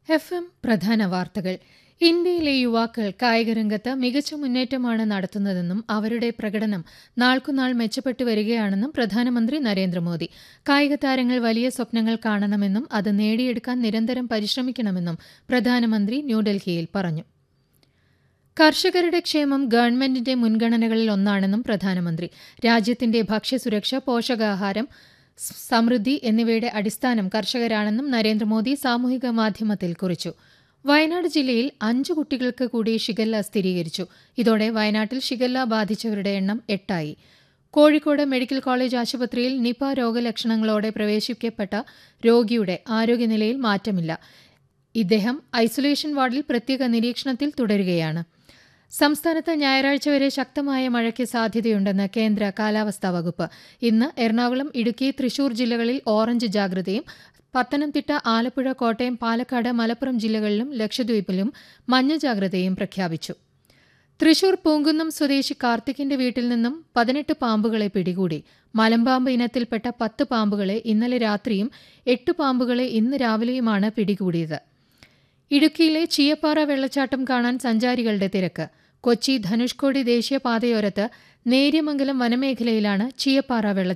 F M പ്രധാന വാർത്തകൾ ഇന്ത്യയിലെ യുവാക്കൾ കായികരംഗത്ത് മികച്ച മുന്നേറ്റമാണ് നടത്തുന്നതെന്നും അവരുടെ പ്രകടനം നാൾക്കുനാൾ മെച്ചപ്പെട്ടു വരികയാണെന്നും പ്രധാനമന്ത്രി നരേന്ദ്രമോദി കായിക താരങ്ങൾ വലിയ സ്വപ്നങ്ങൾ കാണണമെന്നും അത് നേടിയെടുക്കാൻ നിരന്തരം പരിശ്രമിക്കണമെന്നും പ്രധാനമന്ത്രി ന്യൂഡൽഹിയിൽ പറഞ്ഞു കർഷകരുടെ ക്ഷേമം ഗവൺമെന്റിന്റെ മുൻഗണനകളിൽ ഒന്നാണെന്നും പ്രധാനമന്ത്രി രാജ്യത്തിന്റെ ഭക്ഷ്യസുരക്ഷ പോഷകാഹാരം സമൃദ്ധി എന്നിവയുടെ അടിസ്ഥാനം കർഷകരാണെന്നും നരേന്ദ്രമോദി സാമൂഹിക മാധ്യമത്തിൽ കുറിച്ചു വയനാട് ജില്ലയിൽ അഞ്ചു കുട്ടികൾക്ക് കൂടി ഷിഗല്ല സ്ഥിരീകരിച്ചു ഇതോടെ വയനാട്ടിൽ ഷിഗല്ല ബാധിച്ചവരുടെ എണ്ണം എട്ടായി കോഴിക്കോട് മെഡിക്കൽ കോളേജ് ആശുപത്രിയിൽ നിപ രോഗലക്ഷണങ്ങളോടെ പ്രവേശിക്കപ്പെട്ട രോഗിയുടെ ആരോഗ്യനിലയിൽ മാറ്റമില്ല ഇദ്ദേഹം ഐസൊലേഷൻ വാർഡിൽ പ്രത്യേക നിരീക്ഷണത്തിൽ തുടരുകയാണ് സംസ്ഥാനത്ത് ഞായറാഴ്ച വരെ ശക്തമായ മഴയ്ക്ക് സാധ്യതയുണ്ടെന്ന് കേന്ദ്ര കാലാവസ്ഥാ വകുപ്പ് ഇന്ന് എറണാകുളം ഇടുക്കി തൃശൂർ ജില്ലകളിൽ ഓറഞ്ച് ജാഗ്രതയും പത്തനംതിട്ട ആലപ്പുഴ കോട്ടയം പാലക്കാട് മലപ്പുറം ജില്ലകളിലും ലക്ഷദ്വീപിലും മഞ്ഞ ജാഗ്രതയും പ്രഖ്യാപിച്ചു തൃശൂർ പൂങ്കുന്നം സ്വദേശി കാർത്തിക്കിന്റെ വീട്ടിൽ നിന്നും പതിനെട്ട് പാമ്പുകളെ പിടികൂടി മലമ്പാമ്പ് ഇനത്തിൽപ്പെട്ട പത്ത് പാമ്പുകളെ ഇന്നലെ രാത്രിയും എട്ട് പാമ്പുകളെ ഇന്ന് രാവിലെയുമാണ് പിടികൂടിയത് ഇടുക്കിയിലെ ചീയപ്പാറ വെള്ളച്ചാട്ടം കാണാൻ സഞ്ചാരികളുടെ തിരക്ക് കൊച്ചി ധനുഷ്കോടി ദേശീയപാതയോരത്ത് നേര്യമംഗലം വനമേഖലയിലാണ് ചീയപ്പാറ വെള്ളച്ചാട്ടം